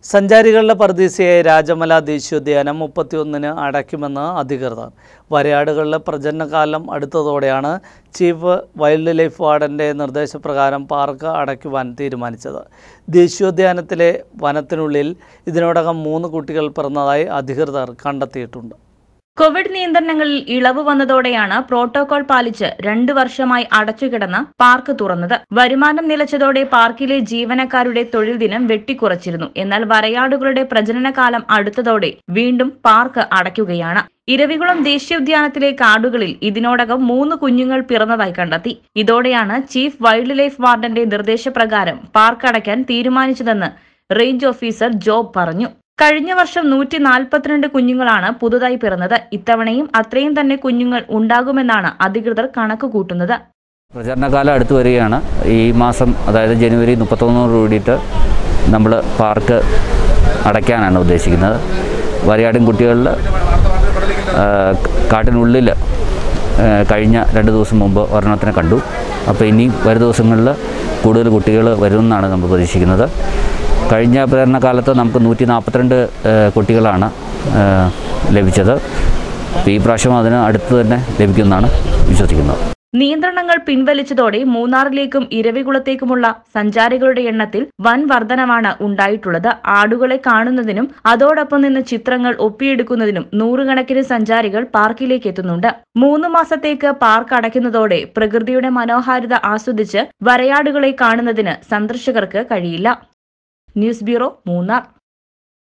സഞ്ചാരികളുടെ പർദീസയായ രാജമല ദേശീയോദ്യാനം മുപ്പത്തിയൊന്നിന് അടയ്ക്കുമെന്ന് അധികൃതർ വരയാടുകളുടെ പ്രജനനകാലം അടുത്തതോടെയാണ് ചീഫ് വൈൽഡ് ലൈഫ് വാർഡൻ്റെ നിർദ്ദേശപ്രകാരം പാർക്ക് അടയ്ക്കുവാൻ തീരുമാനിച്ചത് ദേശീയോദ്യാനത്തിലെ വനത്തിനുള്ളിൽ ഇതിനോടകം മൂന്ന് കുട്ടികൾ പിറന്നതായി അധികൃതർ കണ്ടെത്തിയിട്ടുണ്ട് കോവിഡ് നിയന്ത്രണങ്ങളിൽ ഇളവ് വന്നതോടെയാണ് പ്രോട്ടോകോൾ പാലിച്ച് രണ്ടു വർഷമായി അടച്ചുകിടന്ന പാർക്ക് തുറന്നത് വരുമാനം നിലച്ചതോടെ പാർക്കിലെ ജീവനക്കാരുടെ തൊഴിൽ ദിനം വെട്ടിക്കുറച്ചിരുന്നു എന്നാൽ വരയാടുകളുടെ പ്രജനനകാലം അടുത്തതോടെ വീണ്ടും പാർക്ക് അടയ്ക്കുകയാണ് ഇരവികുളം ദേശീയോദ്യാനത്തിലെ കാടുകളിൽ ഇതിനോടകം മൂന്ന് കുഞ്ഞുങ്ങൾ പിറന്നതായി കണ്ടെത്തി ഇതോടെയാണ് ചീഫ് വൈൽഡ് ലൈഫ് വാർഡന്റെ നിർദ്ദേശപ്രകാരം പാർക്ക് അടയ്ക്കാൻ തീരുമാനിച്ചതെന്ന് റേഞ്ച് ഓഫീസർ ജോബ് പറഞ്ഞു കഴിഞ്ഞ വർഷം നൂറ്റി നാൽപ്പത്തിരണ്ട് കുഞ്ഞുങ്ങളാണ് പുതുതായി പിറന്നത് ഇത്തവണയും അത്രയും തന്നെ കുഞ്ഞുങ്ങൾ ഉണ്ടാകുമെന്നാണ് അധികൃതർ കണക്ക് കൂട്ടുന്നത് പ്രചരണകാലം അടുത്ത് വരികയാണ് ഈ മാസം അതായത് ജനുവരി മുപ്പത്തൊന്നോട് കൂടിയിട്ട് നമ്മൾ പാർക്ക് അടയ്ക്കാനാണ് ഉദ്ദേശിക്കുന്നത് വരയാടും കുട്ടികളിൽ കാട്ടിനുള്ളിൽ ആ, കഴിഞ്ഞ രണ്ട് ദിവസം മുമ്പ് ഒരെണ്ണത്തിനെ കണ്ടു അപ്പോൾ ഇനി വരും ദിവസങ്ങളിൽ കൂടുതൽ കുട്ടികൾ വരുമെന്നാണ് നമ്മൾ പ്രതീക്ഷിക്കുന്നത് കഴിഞ്ഞ പ്രചരണകാലത്ത് നമുക്ക് നൂറ്റി നാൽപ്പത്തിരണ്ട് കുട്ടികളാണ് ആ, ലഭിച്ചത് അപ്പോൾ ഈ പ്രാവശ്യം അതിന് അടുത്ത് തന്നെ ലഭിക്കുമെന്നാണ് വിശ്വസിക്കുന്നത് നിയന്ത്രണങ്ങൾ പിൻവലിച്ചതോടെ മൂന്നാറിലേക്കും ഇരവികുളത്തേക്കുമുള്ള സഞ്ചാരികളുടെ എണ്ണത്തിൽ വൻ വർധനവാണ് ഉണ്ടായിട്ടുള്ളത് ആടുകളെ കാണുന്നതിനും അതോടൊപ്പം നിന്ന് ചിത്രങ്ങൾ ഒപ്പിയെടുക്കുന്നതിനും നൂറുകണക്കിന് സഞ്ചാരികൾ പാർക്കിലേക്ക് എത്തുന്നുണ്ട് മൂന്ന് മാസത്തേക്ക് പാർക്ക് അടയ്ക്കുന്നതോടെ പ്രകൃതിയുടെ മനോഹാരിത ആസ്വദിച്ച് വരയാടുകളെ കാണുന്നതിന് സന്ദർശകർക്ക് കഴിയില്ല ന്യൂസ് ബ്യൂറോ മൂന്നാർ